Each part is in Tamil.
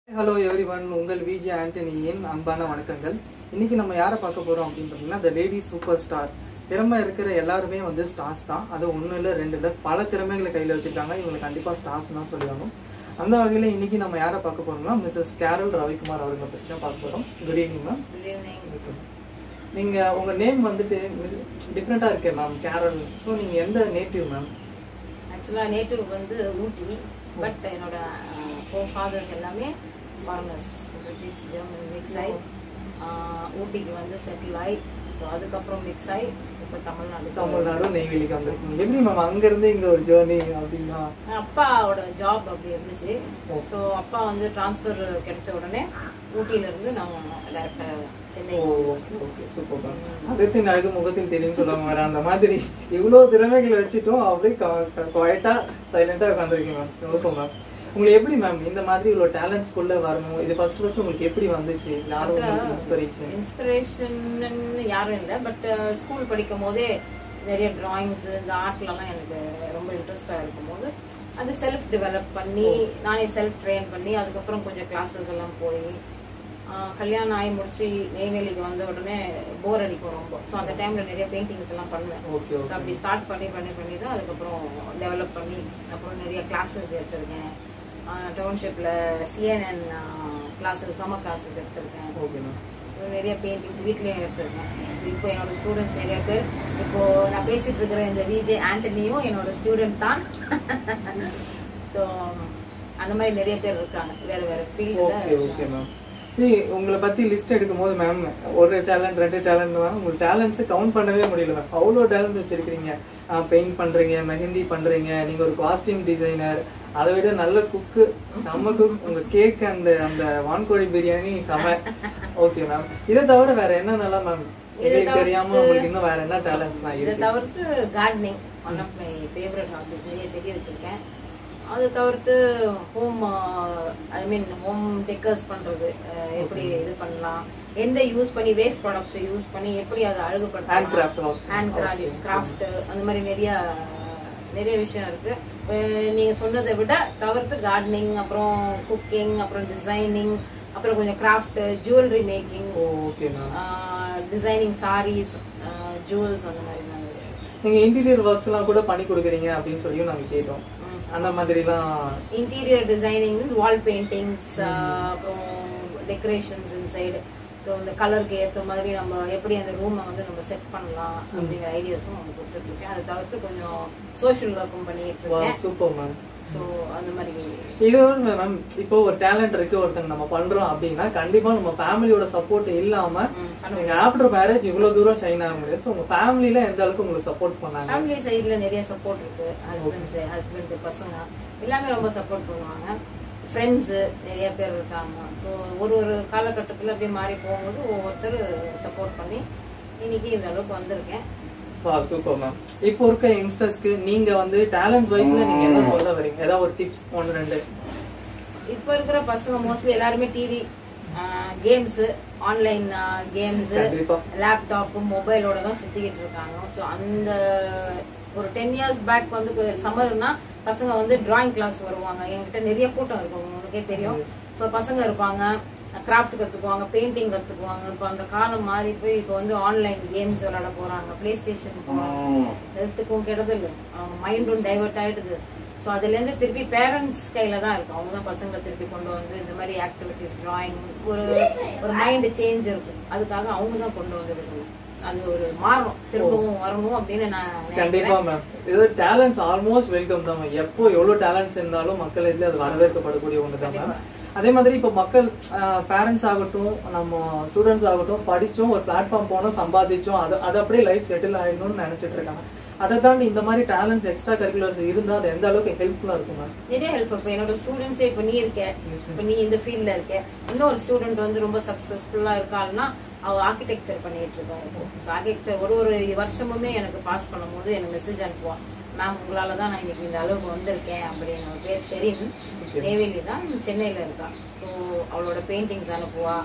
ஹலோ எவ்ரி ஒன் உங்கள் விஜி ஆண்டனியின் அன்பான வணக்கங்கள் இன்னைக்கு நம்ம யாரை பார்க்க போறோம் அப்படின்னு பார்த்தீங்கன்னா த லேடி சூப்பர் ஸ்டார் திறமை இருக்கிற எல்லாருமே வந்து ஸ்டார்ஸ் தான் அது ஒன்றும் இல்லை ரெண்டு இல்லை பல திறமைகளை கையில் வச்சிருக்காங்க இவங்க கண்டிப்பாக ஸ்டார்ஸ் தான் சொல்லுவாங்க அந்த வகையில் இன்னைக்கு நம்ம யாரை பார்க்க போறோம்னா மிஸ்ஸஸ் கேரல் ரவிக்குமார் அவர்களை பற்றி தான் பார்க்க போகிறோம் good evening ma'am good evening நீங்கள் உங்கள் நேம் வந்துட்டு டிஃப்ரெண்ட்டாக இருக்கே மேம் கேரல் ஸோ நீங்கள் எந்த நேட்டிவ் மேம் ஆக்சுவலாக நேட்டிவ் வந்து ஊட்டி பட் என்னோட ஃபோர் ஃபாதர்ஸ் எல்லாமே ஃபாரினர்ஸ் பிரிட்டிஷ் ஜெர்மன் மிக்ஸ் ஆகி ஆஹ், ஊட்டிக்கு வந்து செட்டில் ஆகி ஸோ அதுக்கப்புறம் மிக்ஸ் ஆகி இப்போ தமிழ்நாடு தமிழ்நாடு நெய்வேலிக்கு வந்திருக்கீங்க எப்படி மேம் அங்கேருந்து இங்கே ஒரு ஜேர்னி அப்படின்னா அப்பாவோட ஜாப் அப்படி இருந்துச்சு ஸோ அப்பா வந்து ட்ரான்ஸ்ஃபர் கிடைச்ச உடனே ஊட்டியில இருந்து நாங்கள் டேரக்டாக Chennai oh okay okay super ma'am அகத்தின் அழகு முகத்தில் தெரியும் சொல்லுவாங்க வேற அந்த மாதிரி இவ்வளோ திறமைகளை வச்சுட்டும் அப்படியே குவாய்ட்டா சைலண்டா உட்காந்துருக்கீங்க மேம் சூப்பர் மேம் உங்களுக்கு எப்படி மேம் இந்த மாதிரி இவ்வளோ டேலண்ட்ஸ்குள்ள வரணும் இது ஃபர்ஸ்ட் ஃபர்ஸ்ட் உங்களுக்கு எப்படி வந்துச்சு யாரும் உங்களுக்கு இன்ஸ்பிரேஷன் இன்ஸ்பிரேஷன் யாரும் இல்லை பட் ஸ்கூல் படிக்கும் போதே நிறைய டிராயிங்ஸ் இந்த ஆர்ட்லலாம் எனக்கு ரொம்ப இன்ட்ரெஸ்டாக இருக்கும் போது அது செல்ஃப் டெவலப் பண்ணி நானே செல்ஃப் ட்ரெயின் பண்ணி அதுக்கப்புறம் கொஞ்சம் கிளாஸஸ் எல்லாம் போய் ஆஹ் கல்யாணம் ஆகி முடிச்சு நெய்வேலிக்கு வந்த உடனே போர் அடிக்கும் ரொம்ப ஸோ அந்த டைம்ல நிறைய பெயிண்டிங்ஸ் எல்லாம் பண்ணுவேன் ஓகே ஸோ அப்படி ஸ்டார்ட் பண்ணி பண்ணி பண்ணி தான் அதுக்கப்புறம் டெவலப் பண்ணி அப்புறம் நிறைய கிளாஸஸ் எடுத்திருக்கேன் டவுன்ஷிப்பில் சிஎன்என் கிளாஸஸ் சம்மர் கிளாஸஸ் எடுத்திருக்கேன் ஓகே மேம் அப்புறம் நிறைய பெயிண்டிங்ஸ் வீட்லேயும் எடுத்திருக்கேன் இப்போ என்னோட ஸ்டூடெண்ட்ஸ் நிறைய பேர் இப்போ நான் பேசிட்டு இருக்கிற இந்த விஜே ஆண்டனியும் என்னோட ஸ்டூடெண்ட் தான் ஸோ அந்த மாதிரி நிறைய பேர் இருக்காங்க வேற வேற ஓகே ஓகே ஃபீல்டில் மேம் சரி உங்களை பத்தி லிஸ்ட் எடுக்கும் போது மேம் ஒரு டேலண்ட் ரெண்டு டேலண்ட் உங்களுக்கு டேலண்ட்ஸை கவுண்ட் பண்ணவே முடியல மேம் அவ்வளோ டேலண்ட் வச்சிருக்கீங்க பெயிண்ட் பண்றீங்க மெஹந்தி பண்றீங்க நீங்க ஒரு காஸ்டியூம் டிசைனர் அதை விட நல்ல குக்கு செம்ம குக் உங்க கேக் அந்த அந்த வான்கோழி பிரியாணி செம ஓகே மேம் இதை தவிர வேற என்னென்னலாம் மேம் எங்களுக்கு தெரியாம உங்களுக்கு இன்னும் வேற என்ன டேலண்ட்ஸ்லாம் இதை இருக்கு தவிர்த்து gardening one of my favourite hobbies நிறைய செடி வச்சிருக்கேன் அது தவிர்த்து home I mean home decors பண்றது அஹ், எப்படி இது பண்ணலாம் எந்த யூஸ் பண்ணி வேஸ்ட் ப்ராடக்ட்ஸ் யூஸ் பண்ணி எப்படி அதை ஹேண்ட் அழகுபடுத்தலாம் craft work hand craft craft அந்த மாதிரி நிறைய நிறைய விஷயம் இருக்கு அஹ் நீங்க சொன்னதை விட தவிர்த்து கார்டனிங் அப்புறம் குக்கிங் அப்புறம் டிசைனிங் அப்புறம் கொஞ்சம் craft jewellery making okay ma'am designing saris jewels அந்த மாதிரி நான் நீங்க இன்டீரியர் ஒர்க்ஸ் எல்லாம் கூட பண்ணி கொடுக்குறீங்க அப்படின்னு சொல்லியும் நாங்க கேட்டோம் அந்த மாதிரிலாம் இன்டீரியர் டிசைனிங் வால் பெயிண்டிங்ஸ் அப்புறம் டெக்கரேஷன்ஸ் இன்சைடு ஸோ இந்த கலருக்கு ஏற்ற மாதிரி நம்ம எப்படி அந்த ரூமை வந்து நம்ம செட் பண்ணலாம் அப்படிங்கிற ஐடியாஸும் நம்ம கொடுத்துட்டு இருக்கேன் அதை தவிர்த்து கொஞ்சம் சோஷியல் ஒர்க்கும் பண்ணிட்டு இருக்கேன் சூப்பர் மேம் ஸோ அந்த மாதிரி இது ஒரு மேம் இப்போ ஒரு டேலண்ட் இருக்கு ஒருத்தங்க நம்ம பண்றோம் அப்படின்னா கண்டிப்பா நம்ம ஃபேமிலியோட சப்போர்ட் இல்லாம ம், பண்ண நீங்க ஆஃப்டர் மேரேஜ் இவ்வளவு தூரம் ஷைன் ஆக முடியாது ஸோ உங்க ஃபேமிலில எந்த அளவுக்கு உங்களுக்கு சப்போர்ட் பண்ணாங்க ஃபேமிலி சைடுல நிறைய சப்போர்ட் இருக்கு ஹஸ்பண்ட்ஸ் ஹஸ்பண்ட் பசங்க எல்லாமே ரொம்ப சப்போர்ட் பண்ணுவாங்க ஃப்ரெண்ட்ஸு நிறைய பேர் இருக்காங்க ஸோ ஒரு ஒரு காலகட்டத்தில் அப்படியே மாறி போகும்போது ஒவ்வொருத்தர் சப்போர்ட் பண்ணி இன்னைக்கு இந்த அளவுக்கு வந்திருக்கேன் வா சூப்பர் மேம் இப்போ இருக்க யங்ஸ்டர்ஸ்க்கு நீங்க வந்து டேலண்ட் வைஸ்ல நீங்க என்ன சொல்ல வரீங்க ஏதாவது ஒரு டிப்ஸ் ஒன்று ரெண்டு இப்போ இருக்கிற பசங்க மோஸ்ட்லி எல்லாருமே டிவி கேம்ஸு ஆன்லைன் கேம்ஸு கண்டிப்பா லேப்டாப்பு மொபைலோட தான் சுத்திக்கிட்டு இருக்காங்க ஸோ அந்த ஒரு டென் இயர்ஸ் பேக் வந்து சம்மர்னா பசங்க வந்து டிராயிங் கிளாஸ் வருவாங்க என்கிட்ட நிறைய கூட்டம் இருக்கும் உங்களுக்கே தெரியும் ஸோ பசங்க இருப்பாங்க கிராஃப்ட் கத்துக்குவாங்க பெயிண்டிங் கத்துக்குவாங்க இப்போ அந்த காலம் மாறி போய் இப்போ வந்து ஆன்லைன் கேம்ஸ் விளையாட போறாங்க பிளே ஸ்டேஷன் போறாங்க ஹெல்த்துக்கும் கெடுதல் அவங்க மைண்டும் டைவர்ட் ஆயிடுது ஸோ அதுலேருந்து திருப்பி பேரண்ட்ஸ் கையில தான் இருக்கு அவங்க தான் பசங்களை திருப்பி கொண்டு வந்து இந்த மாதிரி ஆக்டிவிட்டிஸ் டிராயிங் ஒரு ஒரு மைண்ட் சேஞ்ச் இருக்கும் அதுக்காக அவங்க தான் கொண்டு வந்து விடணும் அது ஒரு மாறணும் திரும்பவும் வரணும் அப்படின்னு நான் கண்டிப்பா நினைக்கிறேன் மேம் இது டேலண்ட்ஸ் ஆல்மோஸ்ட் வெல்கம் தான் ma'am. எப்போ எவ்வளவு டேலண்ட்ஸ் இருந்தாலும் மக்கள் இதுல அது வரவேற்கப்படக்கூடிய ஒன்று தான் மேம் அதே மாதிரி இப்போ மக்கள் பேரண்ட்ஸ் ஆகட்டும் நம்ம ஸ்டூடெண்ட்ஸ் ஆகட்டும் படிச்சோம் ஒரு பிளாட்ஃபார்ம் போனோம் சம்பாதிச்சோம் அது அது அப்படியே லைஃப் செட்டில் ஆயிடணும்னு நினைச்சிட்டு இருக்காங்க அதை தாண்டி இந்த மாதிரி டேலண்ட்ஸ் எக்ஸ்ட்ரா கரிக்குலர்ஸ் இருந்தா அது எந்த அளவுக்கு ஹெல்ப்ஃபுல்லா இருக்கும் மேம் நிறைய ஹெல்ப் இப்போ என்னோட ஸ்டூடெண்ட்ஸே இப்போ நீ இருக்க இப்போ நீ இந்த ஃபீல்ட்ல இருக்க இன்னொரு ஸ்டூடெண்ட் வந்து ரொம்ப சக்சஸ்ஃபுல்லா இருக்காள்னா அவ ஆர்கிடெக்சர் பண்ணிட்டு இருக்கோம் இப்போ ஸோ ஆர்கிடெக்சர் ஒரு ஒரு வருஷமுமே எனக்கு பாஸ் பண்ணும்போது எனக்கு மெசேஜ் அனுப்புவான் மேம் உங்களால தான் நான் இன்னைக்கு இந்த அளவுக்கு வந்திருக்கேன் அப்படின்னு அவ பேர் ஷெரின் நெய்வேலி தான் சென்னையில இருக்கா ஸோ அவளோட பெயிண்டிங்ஸ் அனுப்புவா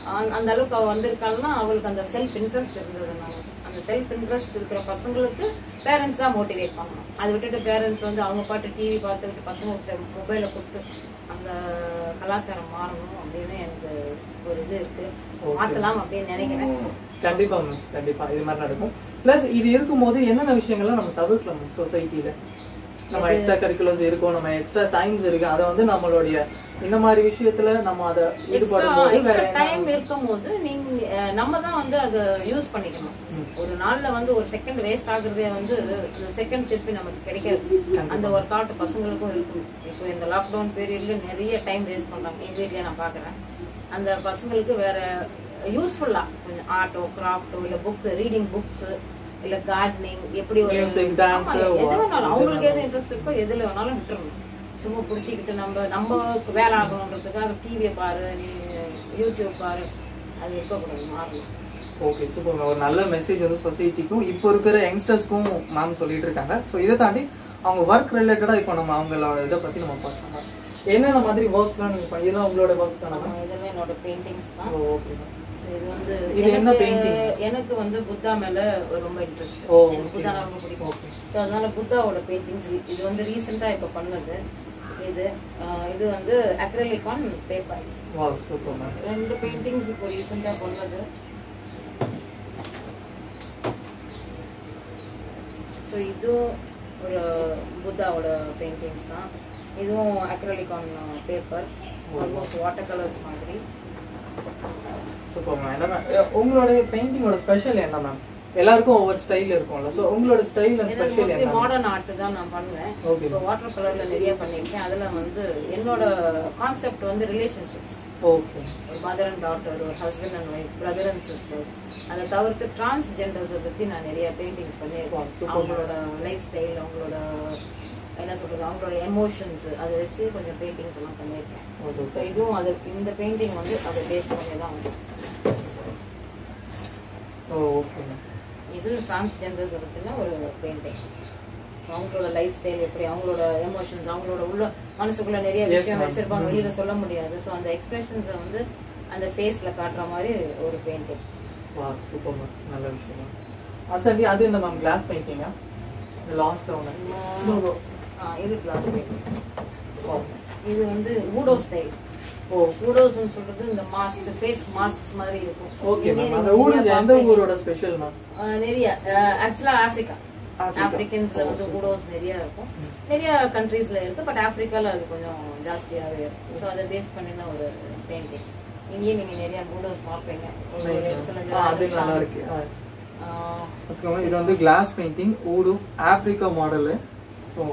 அந்த- அந்த அளவுக்கு அவ வந்திருக்காள்னா அவளுக்கு அந்த செல்ஃப் இன்ட்ரெஸ்ட் இருந்தது நமக்கு அந்த செல்ஃப் இன்ட்ரெஸ்ட் இருக்கிற பசங்களுக்கு பேரண்ட்ஸ் தான் மோட்டிவேட் பண்ணணும் அதை விட்டுட்டு பேரண்ட்ஸ் வந்து அவங்க பாட்டு டிவி பார்த்துக்கிட்டு பசங்க மொபைலை கொடுத்து அந்த கலாச்சாரம் மாறணும் அப்படின்னு எனக்கு ஒரு இது இருக்கு மாத்தலாம் அப்படின்னு நினைக்கிறேன் கண்டிப்பா மேம் கண்டிப்பா இது மாதிரி நடக்கும் பிளஸ் இது இருக்கும்போது என்னென்ன விஷயங்கள்லாம் நம்ம தவிர்க்கலாம் மேம் சொசைட்டில நம்ம எக்ஸ்ட்ரா கரிக்குலர்ஸ் இருக்கும் நம்ம எக்ஸ்ட்ரா டைம்ஸ் இருக்கு அதை வந்து நம்மளுடைய இந்த மாதிரி விஷயத்துல நம்ம அதை ஈடுபடும் போது வேற எக்ஸ்ட்ரா என்ன டைம் இருக்கும்போது நீங்க அஹ், நம்ம தான் வந்து அதை யூஸ் பண்ணிக்கணும் ஒரு நாள்ல வந்து ஒரு செகண்ட் வேஸ்ட் ஆகுறதே வந்து அந்த செகண்ட் திருப்பி நமக்கு கிடைக்காது அந்த ஒரு தாட் பசங்களுக்கும் இருக்கும் இப்போ இந்த லாக்டவுன் பீரியட்ல நிறைய டைம் வேஸ்ட் பண்றாங்க எங்க வீட்லயே நான் பாக்குறேன் அந்த பசங்களுக்கு வேற யூஸ்ஃபுல்லா கொஞ்சம் ஆர்ட்டோ கிராஃப்டோ இல்ல புக் ரீடிங் புக்ஸ் இல்ல கார்டனிங் எப்படி ஒரு Music, dance, ஆமா, எது வா- வேணாலும் அவங்களுக்கு எது இன்ட்ரெஸ்ட் இருக்கோ எதுல வேணாலும் விட்டுறணும் சும்மா பிடிச்சிக்கிட்டு நம்ம நம்ம வேலை ஆகணுன்றதுக்காக டிவியை பாரு நீ யூடியூப் பாரு அது இருக்கக்கூடாது மாறணும் ஓகே சூப்பர் ஒரு நல்ல மெசேஜ் வந்து சொசைட்டிக்கும் இப்போ இருக்கிற யங்ஸ்டர்ஸ்க்கும் மேம் சொல்லிட்டு இருக்காங்க ஸோ இதை தாண்டி அவங்க ஒர்க் ரிலேட்டடா இப்போ நம்ம அவங்களோட இதை பத்தி நம்ம பார்க்கலாம் என்னென்ன மாதிரி ஒர்க்ஸ்லாம் நீங்க பண்ணி இதெல்லாம் உங்களோட ஒர்க்ஸ் தானே ஆமா, இதெல்லாம் என்னோட பெயிண்டிங்ஸ் தான் ஓகே So, இது வந்து இது என்ன எனக்கு- painting? எனக்கு வந்து புத்தா மேல ரொம்ப இன்ட்ரெஸ்ட் ஓ, எனக்கு okay. புத்தா ரொம்ப பிடிக்கும் Okay. ஸோ அதனால புத்தாவோட பெயிண்டிங்ஸ் இது வந்து ரீசெண்டா இப்ப பண்ணது இது ஆஹ் இது வந்து acrylic on paper wow super ma'am ரெண்டு பெயிண்டிங்ஸ் இப்போ ரீசெண்டா பண்ணது ஸோ இதுவும் ஒரு புத்தாவோட பெயிண்டிங்ஸ் தான் இதுவும் acrylic on paper almost water colours மாதிரி சூப்பர் மேம் என்ன ma'am? உங்களோட பெயிண்டிங்கோட ஸ்பெஷல் என்ன மேம் எல்லாருக்கும் ஒவ்வொரு ஸ்டைல் இருக்கும்ல ஸோ உங்களோட ஸ்டைல் அண்ட் இது ஸ்பெஷல் மோஸ்ட்லி என்ன மாடர்ன் ஆர்ட் தான் நான் பண்ணுவேன் Okay. இப்போ வாட்டர் கலர்ல நிறைய பண்ணியிருக்கேன் அதுல வந்து என்னோட கான்செப்ட் வந்து ரிலேஷன்ஷிப்ஸ் ஓகே ஒரு மதர் அண்ட் டாட்டர் ஒரு husband and wife brother and sisters அதை தவிர்த்து டிரான்ஸ்ஜெண்டர்ஸை பத்தி நான் நிறைய பெயிண்டிங்ஸ் Wow, பண்ணியிருக்கேன் super. அவங்களோட லைஃப் ஸ்டைல் அவங்களோட என்ன சொல்றது அவங்களோட எமோஷன்ஸ் அதை வச்சு கொஞ்சம் பெயிண்டிங்ஸ் எல்லாம் பண்ணியிருக்கேன் ஸோ இதுவும் அது இந்த பெயிண்டிங் வந்து அதை பேஸ் பண்ணி தான் வந்து ஓகே மேம் இது டிரான்ஸ்ஜெண்டர்ஸை பற்றின ஒரு பெயிண்டிங் அவங்களோட லைஃப் ஸ்டைல் எப்படி அவங்களோட எமோஷன்ஸ் அவங்களோட உள்ள மனசுக்குள்ள நிறைய Yes, விஷயம் ma'am. வச்சிருப்பாங்க வெளியில சொல்ல முடியாது ஸோ அந்த எக்ஸ்பிரஷன்ஸை வந்து அந்த ஃபேஸ்ல காட்டுற மாதிரி ஒரு பெயிண்டிங் வா சூப்பர் மேம் நல்ல விஷயம் மேம் அதாண்டி அது என்ன மேம் கிளாஸ் பெயிண்டிங்கா லாஸ்ட் ஒன்று இது கிளாஸ் இது வந்து ஊடோ ஸ்டைல் ஓ ஊடோஸ்னு சொல்றது இந்த மாஸ்க் ஃபேஸ் மாஸ்க் மாதிரி இருக்கும் ஓகே இங்கே மேம் அந்த நீங்க ஊர் நிறைய எந்த பார்ப்பீங்க. ஊரோட ஸ்பெஷல் மேம் ஆஹ் நிறைய ஆக்சுவலா ஆப்பிரிக்கா ஆப்பிரிக்கா. ஆப்பிரிக்கன்ஸ்ல வந்து ஓ, ஊடோஸ் நிறைய இருக்கும் நிறைய கண்ட்ரீஸ்ல இருக்கு பட் ஆப்பிரிக்கால அது கொஞ்சம் ஜாஸ்தியாவே இருக்கும் ஸோ அதை பேஸ் பண்ணின ஒரு பெயிண்டிங் இங்கேயும் நீங்க நிறைய ஊடோஸ் பார்ப்பீங்க ஒரு ஒரு இடத்துல இந்த ஆ, அது நல்லா ராஜஸ்தான், இருக்கு ஆ. ஆஹ், ஓகே மேம் இது வந்து கிளாஸ் பெயிண்டிங் ஊடு ஆப்பிரிக்கா மாடலு ஸோ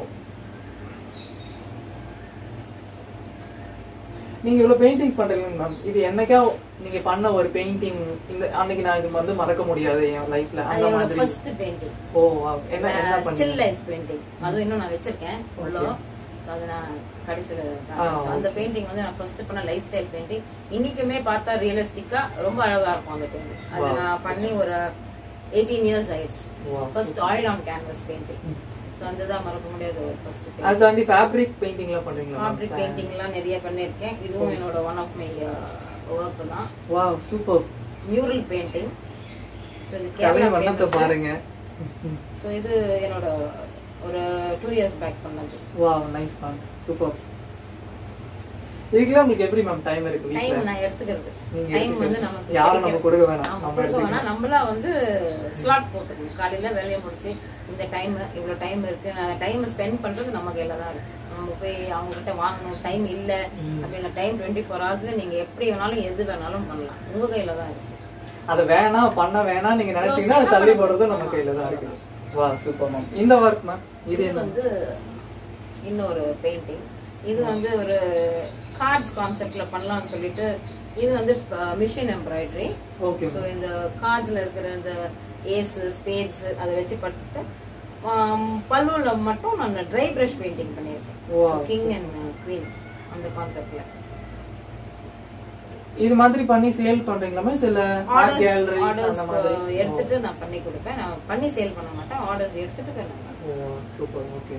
நீங்க இவ்வளவு பெயிண்டிங் பண்றீங்க மேம் இது என்னைக்கா நீங்க பண்ண ஒரு பெயிண்டிங் இந்த அன்னைக்கு நான் இது வந்து மறக்க முடியாது என் லைஃப்ல அது அந்த என்னோட மாதிரி ஃபர்ஸ்ட் பெயிண்டிங் ஓ wow. என்ன என்ன ஸ்டில் பண்ணீங்க லைஃப் பெயிண்டிங் அதுவும் இன்னும் நான் வச்சிருக்கேன் உள்ள Okay. So அது நான் கடைசியில ஆ, காட்டுறேன். So அந்த okay. பெயிண்டிங் வந்து நான் ஃபர்ஸ்ட் பண்ண லைஃப் ஸ்டைல் பெயிண்டிங் இன்னைக்குமே பார்த்தா ரியலிஸ்டிக்கா ரொம்ப அழகா இருக்கும் அந்த பெயிண்டிங் அது Wow. நான் பண்ணி ஒரு எயிட்டீன் இயர்ஸ் ஆயிடுச்சு Wow. First oil on canvas painting so அதுதான் மறக்க முடியாத ஒரு ஃபர்ஸ்ட் அது பெயிண்டிங் தாண்டி ஃபேப்ரிக் பெயிண்டிங்லாம் பண்றீங்களா ஃபேப்ரிக் பெயிண்டிங்லாம் நிறைய பண்ணியிருக்கேன் இதுவும் என்னோட ஒன் ஆஃப் மை ஒர்க் தான் wow super mural painting so இது கலை கேரளா வண்ணத்தை famous. பாருங்க ஸோ இது என்னோட ஒரு டூ இயர்ஸ் பேக் பண்ணது வாவ் நைஸ் மேம் சூப்பர் இதுக்கெல்லாம் உங்களுக்கு எப்படி மேம் டைம் இருக்கு டைம் வீட்ல நான் எடுத்துக்கிறது நீங்க டைம் வந்து எடுத்துக்கிறது. நமக்கு யாரும் கிடைக்கிறது. நம்ம கொடுக்க வேணாம். ஆமா, நம்ம கொடுக்க எடுத்துக்கணும். வேணாம் நம்மளா வந்து ஸ்லாட் போட்டுக்கணும் காலையில வேலையை முடிச்சு இந்த டைம் இவ்வளவு டைம் இருக்கு நான் டைம் ஸ்பெண்ட் பண்றது நம்ம கையில தான் இருக்கு நம்ம போய் அவங்க கிட்ட வாங்கணும் டைம் இல்ல ம். அப்படின்னா டைம் டுவெண்ட்டி ஃபோர் ஹவர்ஸ்ல நீங்க எப்படி வேணாலும் எது வேணாலும் பண்ணலாம் உங்க கையில தான் இருக்கு அத வேணாம் பண்ண வேணாம் நீங்க நினைச்சீங்கன்னா அது தள்ளி போடுறது நம்ம கையில தான் இருக்கு வா சூப்பர் மேம் இந்த ஒர்க் மேம் இது இது என்ன வந்து இன்னொரு பெயிண்டிங் இது வந்து ஒரு கார்ட்ஸ் கான்செப்ட்ல பண்ணலாம்னு சொல்லிட்டு இது வந்து மிஷின் எம்ப்ராய்டரி ஓகே ஸோ இந்த கார்ட்ஸ்ல இருக்கிற இந்த ஏஸ் ஸ்பேட்ஸ் அதை வச்சு பட்டு ஆம், பல்லுல மட்டும் நான் ட்ரை பிரஷ் பெயிண்டிங் பண்ணியிருக்கேன் Wow. கிங் அண்ட் குவீன் அந்த கான்செப்ட்ல இது மாதிரி பண்ணி சேல் பண்றீங்களா சில ஆர்ட் கேலரிஸ் ஆர்டர்ஸ் அந்த மாதிரி எடுத்துட்டு நான் பண்ணி கொடுப்பேன் நான் பண்ணி சேல் பண்ண மாட்டேன் ஆர்டர்ஸ் எடுத்துட்டு நான் ஓ சூப்பர் ஓகே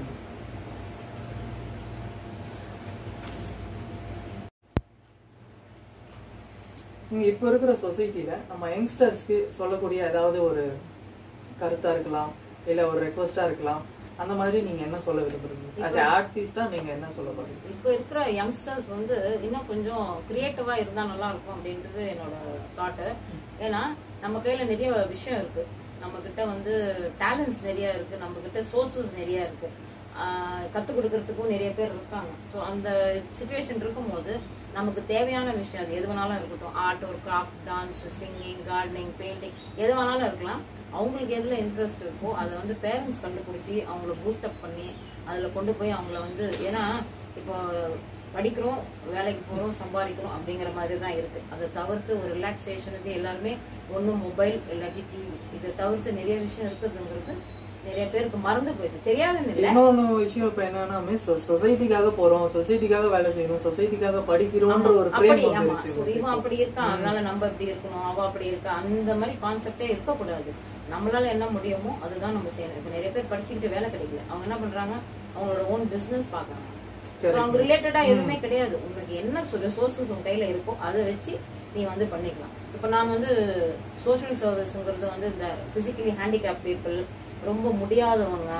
நீங்க இப்போ இருக்கிற சொசைட்டில நம்ம யங்ஸ்டர்ஸ்க்கு சொல்லக்கூடிய ஏதாவது ஒரு கருத்தா இருக்கலாம் இல்ல ஒரு ரெக்வஸ்டா இருக்கலாம் அந்த மாதிரி நீங்க என்ன சொல்ல விரும்புறீங்க as a ஆர்டிஸ்டா நீங்க என்ன சொல்ல போறீங்க இப்போ இருக்கிற யங்ஸ்டர்ஸ் வந்து இன்னும் கொஞ்சம் கிரியேட்டிவா இருந்தா நல்லா இருக்கும் அப்படின்றது என்னோட தாட்டு ஏன்னா நம்ம கையில நிறைய விஷயம் இருக்கு நம்ம கிட்ட வந்து டேலண்ட்ஸ் நிறைய இருக்கு நம்ம கிட்ட சோர்சஸ் நிறைய இருக்கு ஆஹ் கத்துக் கொடுக்கறதுக்கும் நிறைய பேர் இருக்காங்க ஸோ அந்த சுச்சுவேஷன் இருக்கும்போது நமக்கு தேவையான விஷயம் அது எது வேணாலும் இருக்கட்டும் ஆர்ட் ஒரு craft dance singing gardening painting எது வேணாலும் இருக்கலாம் அவங்களுக்கு எதுல இன்ட்ரெஸ்ட் இருக்கோ அதை வந்து பேரண்ட்ஸ் கண்டுபிடிச்சி அவங்கள பூஸ்டப் பண்ணி அதுல கொண்டு போய் அவங்கள வந்து ஏன்னா இப்போ படிக்கிறோம் வேலைக்கு போறோம் சம்பாதிக்கிறோம் அப்படிங்கிற மாதிரி தான் இருக்கு அதை தவிர்த்து ஒரு ரிலாக்ஸேஷனுக்கு எல்லாருமே ஒண்ணு மொபைல் இல்லாட்டி டிவி இதை தவிர்த்து நிறைய விஷயம் இருக்குதுங்கிறது நிறைய பேருக்கு மறந்து போயிடுச்சு தெரியாதுன்னு இல்லை இன்னொன்னு விஷயம் இப்ப என்னன்னா மிஸ் சொசைட்டிக்காக போறோம் சொசைட்டிக்காக வேலை செய்யணும் சொசைட்டிக்காக படிக்கிறோம்ன்ற ஒரு அப்படி ஃப்ரேம் ஆமா வந்துருச்சு So, இவன் அப்படி இருக்கான் அதனால நம்ம இப்படி இருக்கணும் அவ அப்படி இருக்கா அந்த மாதிரி கான்செப்டே இருக்கக்கூடாது நம்மளால என்ன முடியுமோ அதுதான் நம்ம செய்யணும் இப்ப நிறைய பேர் படிச்சுக்கிட்டு வேலை கிடைக்கல அவங்க என்ன பண்றாங்க அவங்களோட ஓன் பிசினஸ் பாக்குறாங்க So, அவங்க ரிலேட்டடா எதுவுமே கிடையாது உங்களுக்கு என்ன ரிசோர்சஸ் உங்க கையில இருக்கோ அதை வச்சு நீ வந்து பண்ணிக்கலாம் இப்ப நான் வந்து சோஷியல் சர்வீஸ்ங்கிறது வந்து இந்த பிசிக்கலி ஹேண்டிகேப் பீப்புள் ரொம்ப முடியாதவங்க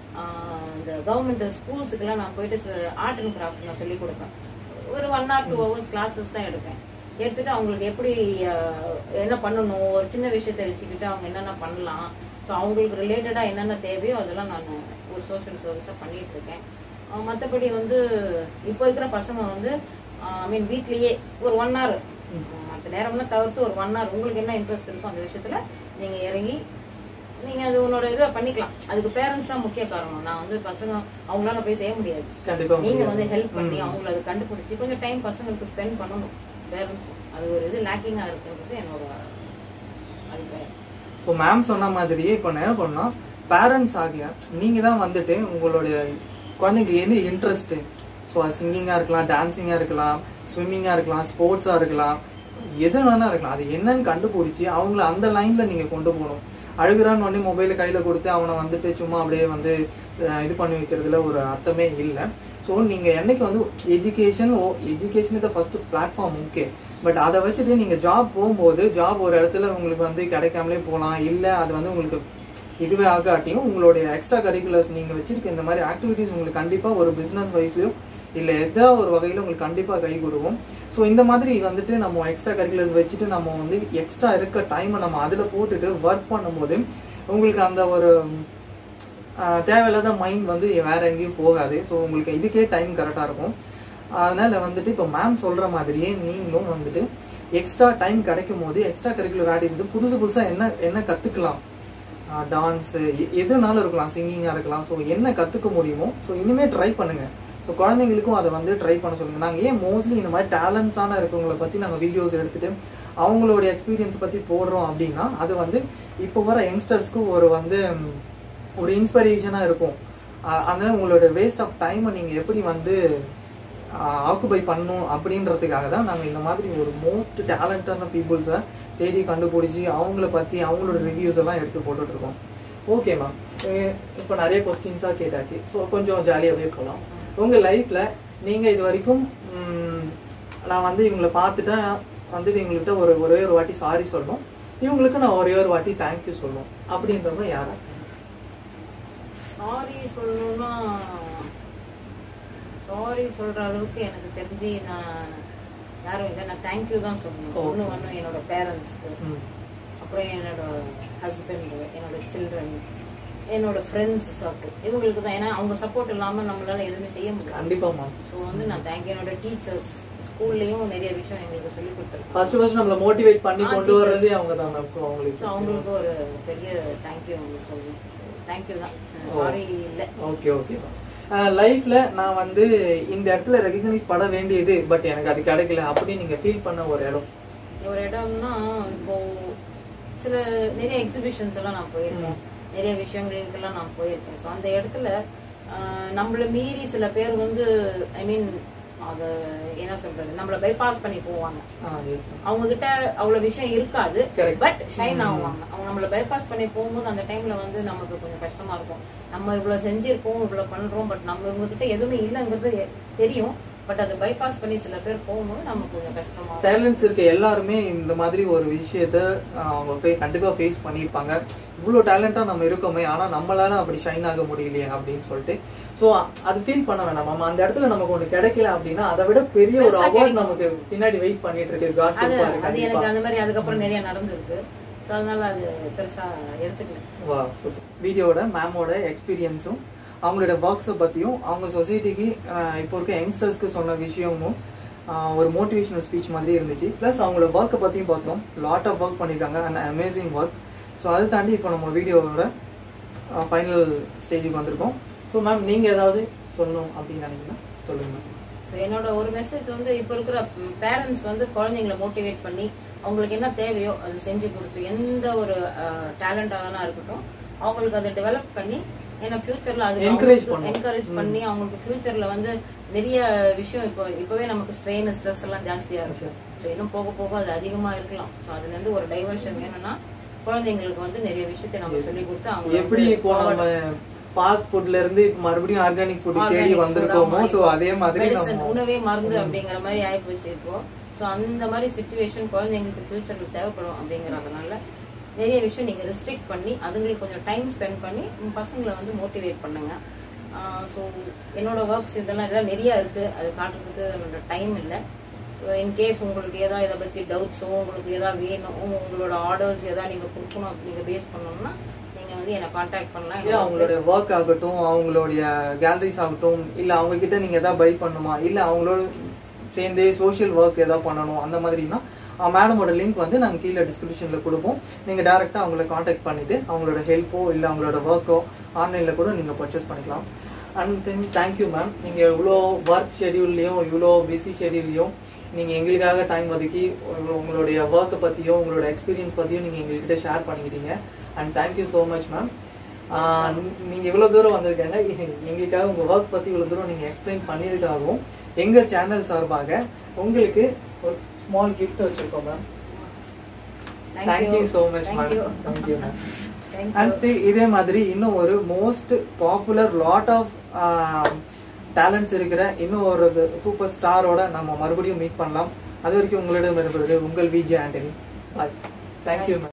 ஆஹ் இந்த கவர்மெண்ட் ஸ்கூல்ஸுக்கெல்லாம் நான் போயிட்டு ஆர்ட் அண்ட் கிராஃப்ட் நான் சொல்லி கொடுப்பேன் ஒரு one or two hours classes தான் எடுப்பேன் எடுத்துட்டு அவங்களுக்கு எப்படி ஆஹ், என்ன பண்ணணும் ஒரு சின்ன விஷயத்த வச்சுக்கிட்டு அவங்க என்னென்ன பண்ணலாம் ஸோ அவங்களுக்கு ரிலேட்டடா என்னென்ன தேவையோ அதெல்லாம் நான் ஒரு சோஷியல் சர்வீஸாக பண்ணிட்டு இருக்கேன் ஆஹ், மத்தபடி வந்து இப்போ இருக்கிற பசங்க வந்து ஐ மீன் வீட்லயே ஒரு ஒன் ஹவர் மற்ற நேரம்லாம் தவிர்த்து ஒரு ஒன் ஹவர் உங்களுக்கு என்ன இன்ட்ரெஸ்ட் இருக்கோ அந்த விஷயத்துல நீங்க இறங்கி நீங்க அது உன்னோட இதை பண்ணிக்கலாம் அதுக்கு பேரண்ட்ஸ் தான் முக்கிய காரணம் நான் வந்து பசங்க அவங்களால போய் செய்ய முடியாது கண்டிப்பா நீங்க முடியாது. வந்து ஹெல்ப் பண்ணி அவங்கள அதை கண்டுபிடிச்சி கொஞ்சம் டைம் பசங்களுக்கு ஸ்பெண்ட் பண்ணணும் பேரண்ட்ஸ் அது ஒரு இது லேக்கிங்கா இருக்குன்றது என்னோட அபிப்பிராயம் இப்போ மேம் சொன்ன மாதிரியே இப்போ நான் என்ன பண்ணோம் பேரண்ட்ஸ் ஆகிய நீங்க தான் வந்துட்டு உங்களுடைய குழந்தைங்களுக்கு எது இன்ட்ரெஸ்ட் ஸோ சிங்கிங்காக இருக்கலாம் டான்ஸிங்காக இருக்கலாம் ஸ்விம்மிங்காக இருக்கலாம் ஸ்போர்ட்ஸாக இருக்கலாம் எது வேணா இருக்கலாம் அது என்னன்னு கண்டுபிடிச்சி அவங்கள அந்த லைன்ல நீங்க கொண்டு போகணும் அழுகுறான்னு உடனே மொபைலை கையில கொடுத்து அவனை வந்துட்டு சும்மா அப்படியே வந்து அஹ், இது பண்ணி வைக்கிறதுல ஒரு அர்த்தமே இல்லை ஸோ நீங்க என்னைக்கு வந்து எஜுகேஷன் ஓ எஜுகேஷன் இதை ஃபர்ஸ்ட் பிளாட்ஃபார்ம் ஓகே பட் அதை வச்சுட்டு நீங்க ஜாப் போகும்போது ஜாப் ஒரு இடத்துல உங்களுக்கு வந்து கிடைக்காமலே போகலாம் இல்லை அது வந்து உங்களுக்கு இதுவே ஆகாட்டியும் உங்களுடைய எக்ஸ்ட்ரா கரிக்குலர்ஸ் நீங்க வச்சிருக்க இந்த மாதிரி ஆக்டிவிட்டிஸ் உங்களுக்கு கண்டிப்பா ஒரு பிசினஸ் வைஸ்லயும் இல்ல ஏதோ ஒரு வகையில உங்களுக்கு கண்டிப்பா கை கொடுக்கும் ஸோ இந்த மாதிரி வந்துட்டு நம்ம எக்ஸ்ட்ரா கரிக்குலர்ஸ் வச்சுட்டு நம்ம வந்து எக்ஸ்ட்ரா இருக்க டைமை நம்ம அதுல போட்டுட்டு ஒர்க் பண்ணும்போது உங்களுக்கு அந்த ஒரு ஆஹ், தேவையில்லாத மைண்ட் வந்து வேற எங்கேயும் போகாது ஸோ உங்களுக்கு இதுக்கே டைம் கரெக்டாக இருக்கும் அதனால வந்துட்டு இப்போ மேம் சொல்ற மாதிரியே நீங்களும் வந்துட்டு எக்ஸ்ட்ரா டைம் கிடைக்கும் போது எக்ஸ்ட்ரா கரிக்குலர் ஆக்டிவிட்டிஸ் புதுசு புதுசாக என்ன என்ன கற்றுக்கலாம் டான்ஸு எதுனாலும் இருக்கலாம் சிங்கிங்காக இருக்கலாம் ஸோ என்ன கற்றுக்க முடியுமோ ஸோ இனிமேல் ட்ரை பண்ணுங்க ஸோ குழந்தைங்களுக்கும் அதை வந்து ட்ரை பண்ண சொல்லுங்க நாங்கள் ஏன் மோஸ்ட்லி இந்த மாதிரி டேலண்ட்ஸான இருக்கவங்களை பற்றி நாங்கள் வீடியோஸ் எடுத்துட்டு அவங்களுடைய எக்ஸ்பீரியன்ஸ் பற்றி போடுறோம் அப்படின்னா அது வந்து இப்போ வர யங்ஸ்டர்ஸ்க்கு ஒரு வந்து ம், ஒரு இன்ஸ்பிரேஷனாக இருக்கும் அ- அதனால உங்களோட வேஸ்ட் ஆஃப் டைமை நீங்கள் எப்படி வந்து ஆக்குபை பண்ணும் அப்படின்றதுக்காக தான் நாங்கள் இந்த மாதிரி ஒரு மோஸ்ட் டேலண்டான பீப்புள்ஸை தேடி கண்டுபிடிச்சி அவங்கள பற்றி அவங்களோட ரிவ்யூஸ் எல்லாம் எடுத்து போட்டுட்டு இருக்கோம் ஓகே மேம் இப்போ நிறைய கொஸ்டின்ஸாக கேட்டாச்சு ஸோ கொஞ்சம் ஜாலியாகவே போகலாம் உங்கள் லைஃப்பில் நீங்கள் இது வரைக்கும் ம், நான் வந்து இவங்களை பார்த்துட்டேன் வந்துட்டு இவங்கள்ட்ட ஒரு ஒரே ஒரு வாட்டி சாரி சொல்லணும் இவங்களுக்கு நான் ஒரே ஒரு வாட்டி தேங்க்யூ சொல்லணும் அப்படின்றவங்க யாரா சாரி சொல்லணும்னா சாரி சொல்ற அளவுக்கு எனக்கு தெரிஞ்சு நான் யாரும் இல்லை நான் தேங்க்யூ தான் சொல்லணும் Okay. ஒன்று ஒன்று என்னோட பேரண்ட்ஸ்க்கு ம் அப்புறம் என்னோட ஹஸ்பண்ட் என்னோட சில்ட்ரன் என்னோட ஃப்ரெண்ட்ஸ் சர்க்கிள் இவங்களுக்கு தான் ஏன்னா அவங்க சப்போர்ட் இல்லாம நம்மளால எதுவுமே செய்ய முடியாது கண்டிப்பா மேம் ஸோ வந்து நான் தேங்க்யூ என்னோட டீச்சர்ஸ் ஸ்கூல்லையும் நிறைய விஷயம் எங்களுக்கு சொல்லி கொடுத்துருக்காங்க ஃபர்ஸ்ட் ஃபர்ஸ்ட் நம்மள மோட்டிவேட் பண்ணி ஆ, கொண்டு teachers. வர்றதே அவங்க தான் மேம் ஸோ அவங்களுக்கு ஸோ அவங்களுக்கு ஒரு பெரிய தேங்க்யூ அவங்க சொல்லணும் தேங்க்யூ தான் சாரி இல்லை ஓகே ஓகே லைஃப்ல நான் வந்து இந்த இடத்துல ரெகக்னைஸ் பண்ண வேண்டியது பட் எனக்கு அது கிடைக்கல அப்படின்னு நீங்க ஃபீல் பண்ண ஒரு இடம் ஒரு இடம்னா இப்போ சில நிறைய எக்ஸிபிஷன்ஸ் எல்லாம் நான் போயிருக்கேன் நிறைய விஷயங்களுக்கெல்லாம் நான் போயிருக்கேன் ஸோ அந்த இடத்துல ஆஹ், நம்மள மீறி சில பேர் வந்து ஐ மீன் அது என்ன சொல்றது நம்மள பைபாஸ் பண்ணி போவாங்க ஆ எஸ் மேம் அவங்க கிட்ட அவ்வளவு விஷயம் இருக்காது Correct. பட் ஷைன் ஆவாங்க அவங்க நம்மள பைபாஸ் பண்ணி போகும்போது அந்த டைம்ல வந்து நமக்கு கொஞ்சம் கஷ்டமா இருக்கும் நம்ம இவ்வளவு செஞ்சிருக்கோம் இவ்வளவு பண்றோம் பட் நம்ம இவங்க கிட்ட எதுவுமே இல்லைங்கிறது எ- தெரியும் பட் அதை பைபாஸ் பண்ணி சில பேர் போகும்போது நமக்கு கொஞ்சம் கஷ்டமா இருக்கும். டேலண்ட்ஸ் இருக்க எல்லாருமே இந்த மாதிரி ஒரு விஷயத்த ஆஹ், அவங்க ஃபே- கண்டிப்பா ஃபேஸ் பண்ணியிருப்பாங்க இவ்வளோ டேலண்டா நம்ம இருக்கோமே ஆனா நம்மளால அப்படி ஷைன் ஆக முடியலையே அப்படின்னு சொல்லிட்டு ஸோ அது ஃபீல் பண்ண வேணாம் நம்ம அந்த இடத்துல நமக்கு ஒன்று கிடைக்கல அப்படின்னா அதை விட பெரிய ஒரு பெருசா அவார்ட் கிடைக்கும். நமக்கு பின்னாடி வெயிட் பண்ணிட்டு இருக்கு காட் அது கொடுப்பாரு அது கண்டிப்பா எனக்கு அந்த மாதிரி அதுக்கப்புறம் நிறைய நடந்திருக்கு ஸோ அதனால அது பெருசா எடுத்துக்கல வா வீடியோட மேமோட எக்ஸ்பீரியன்ஸும் அவங்களோட ஒர்க்ஸை பற்றியும் அவங்க சொசைட்டிக்கு இப்போ இருக்க யங்ஸ்டர்ஸ்க்கு சொன்ன விஷயமும் ஆஹ், ஒரு மோட்டிவேஷனல் ஸ்பீச் மாதிரி இருந்துச்சு ப்ளஸ் அவங்களோட ஒர்க்கை பற்றியும் பார்த்தோம் லாட் ஆஃப் ஒர்க் பண்ணியிருக்காங்க அண்ட் அமேசிங் ஒர்க் ஸோ அதை தாண்டி இப்போ நம்ம வீடியோவோட ஃபைனல் ஸ்டேஜுக்கு வந்திருக்கோம் ஸோ மேம் நீங்கள் ஏதாவது சொல்லணும் அப்படின்னு நினைக்கிறீங்கன்னா சொல்லுங்கள் மேம் ஸோ என்னோட ஒரு மெசேஜ் வந்து இப்போ இருக்கிற பேரண்ட்ஸ் வந்து குழந்தைங்களை மோட்டிவேட் பண்ணி அவங்களுக்கு என்ன தேவையோ அது செஞ்சு கொடுத்து எந்த ஒரு டேலண்டாக இருக்கட்டும் அவங்களுக்கு அதை டெவலப் பண்ணி ஏன்னா ஃபியூச்சர்ல அது Encourage பண்ணணும். என்கரேஜ் பண்ணி அவங்களுக்கு ஃபியூச்சர்ல வந்து நிறைய விஷயம் இப்போ இப்போவே நமக்கு ஸ்ட்ரெயின் ஸ்ட்ரெஸ் எல்லாம் ஜாஸ்தியா இருக்கு ஸோ இன்னும் போக போக அது அதிகமா இருக்கலாம் ஸோ அதுல இருந்து ஒரு டைவர்ஷன் வேணும்னா குழந்தைங்களுக்கு வந்து நிறைய விஷயத்தை நம்ம சொல்லி கொடுத்து அவங்க எப்படி இப்போ நம்ம ஃபாஸ்ட் ஃபுட்ல இருந்து இப்போ மறுபடியும் ஆர்கானிக் ஃபுட் தேடி வந்திருக்கோமோ ஸோ அதே மாதிரி நம்ம உணவே மருந்து அப்படிங்கிற மாதிரி ஆயிப்போச்சு இப்போ ஸோ அந்த மாதிரி சுச்சுவேஷன் குழந்தைங்களுக்கு ஃபியூச்சர்ல தேவைப்படும் அப்படிங்கறதுனால நிறைய விஷயம் நீங்க ரெஸ்ட்ரிக்ட் பண்ணி அதுங்களுக்கு கொஞ்சம் டைம் ஸ்பெண்ட் பண்ணி உங்க பசங்களை வந்து மோட்டிவேட் பண்ணுங்க ஸோ என்னோட ஒர்க்ஸ் இதெல்லாம் இதெல்லாம் நிறைய இருக்கு அது காட்டுறதுக்கு என்னோட டைம் இல்லை ஸோ இன்கேஸ் உங்களுக்கு ஏதாவது இதை பத்தி டவுட்ஸோ உங்களுக்கு ஏதாவது வேணும் உங்களோட ஆர்டர்ஸ் ஏதாவது நீங்க கொடுக்கணும் நீங்க பேஸ் பண்ணணும்னா நீங்க வந்து என்னை காண்டாக்ட் பண்ணலாம் ஏன் அவங்களுடைய ஒர்க் ஆகட்டும் அவங்களுடைய கேலரிஸ் ஆகட்டும் இல்ல அவங்க கிட்ட நீங்க ஏதாவது பை பண்ணுமா இல்ல அவங்களோட சேர்ந்து சோஷியல் ஒர்க் ஏதாவது பண்ணணும் அந்த மாதிரினா மேடமோட லிங்க் வந்து நாங்கள் கீழே டிஸ்கிரிப்ஷன்ல கொடுப்போம் நீங்க டேரெக்டாக அவங்கள காண்டாக்ட் பண்ணிட்டு அவங்களோட ஹெல்ப்போ இல்லை அவங்களோட ஒர்க்கோ ஆன்லைன்ல கூட நீங்க பர்ச்சேஸ் பண்ணிக்கலாம் அண்ட் தென் தேங்க்யூ மேம் நீங்க இவ்வளோ ஒர்க் ஷெடியூல்லையும் இவ்வளோ பிஸி ஷெடியூல்லையும் நீங்க எங்களுக்காக டைம் ஒதுக்கி உங்க- உங்களுடைய ஒர்க்கை பத்தியும் உங்களோட எக்ஸ்பீரியன்ஸ் பத்தியும் நீங்க எங்ககிட்ட ஷேர் பண்ணிக்கிட்டீங்க and thank you so much ma'am நீங்க இவ்வளவு தூரம் வந்திருக்காங்க எ- எங்களுக்காக உங்க ஒர்க் பத்தி இவ்வளவு தூரம் நீங்க எக்ஸ்பிளைன் பண்ணியிருக்காகவும் எங்க சேனல் சார்பாக உங்களுக்கு ஒரு ஸ்மால் gift வச்சிருக்கோம் ma'am thank you so much ma'am thank you ma'am and still இதே மாதிரி இன்னும் ஒரு most popular lot of talents இருக்கிற இன்னும் ஒரு சூப்பர் ஸ்டாரோட நம்ம மறுபடியும் மீட் பண்ணலாம் அது வரைக்கும் உங்களிடம் இருப்பது உங்கள் Vijay Antony bye thank you ma'am